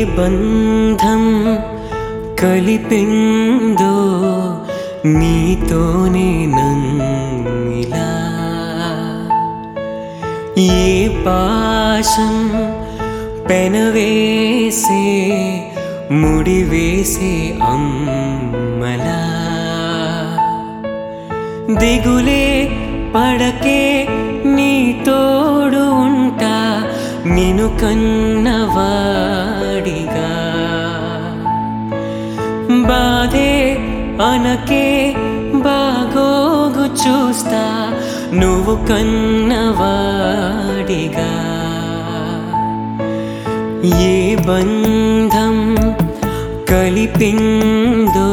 బంధం కలిపిందో నీతోనే నన్నిలా ఏ పాశం పెనవేసే ముడివేసే అమ్మలా దిగులే పడకే నీ తోడు ఉంటా నిను కన్నవాడిగా బాధే అనకే బాగోగు చూస్తా నువ్వు కన్నవాడిగా ఏ బంధం కలిపిందో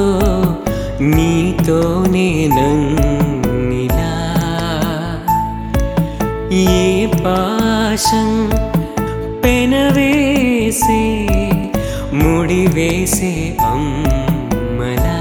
నీతోనే నన్నిలా ఏ పాశం పెనవేసే ముడివేసే అమ్మలా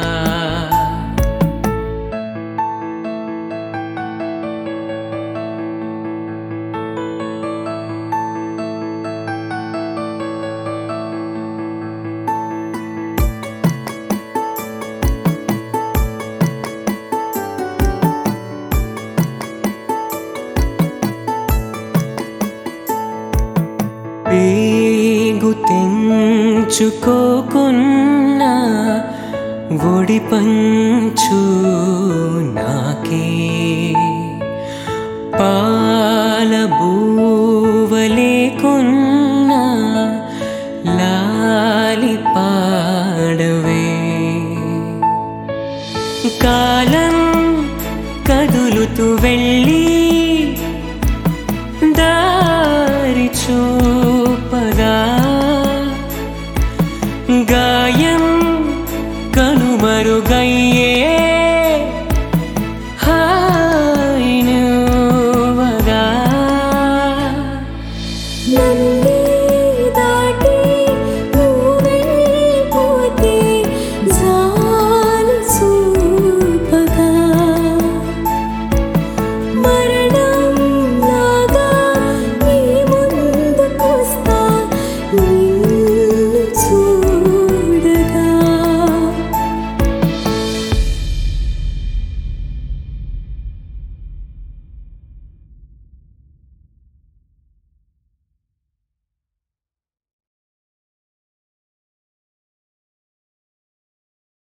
పేగు తెంచుకోకున్నా ఒడి పంచు నాకే పాల బూవలేకున్నా లాలి పాడవే కాలం కదులుతూ వెళ్ళి దారి చూపగా గాయం కనుమరుగయ్యే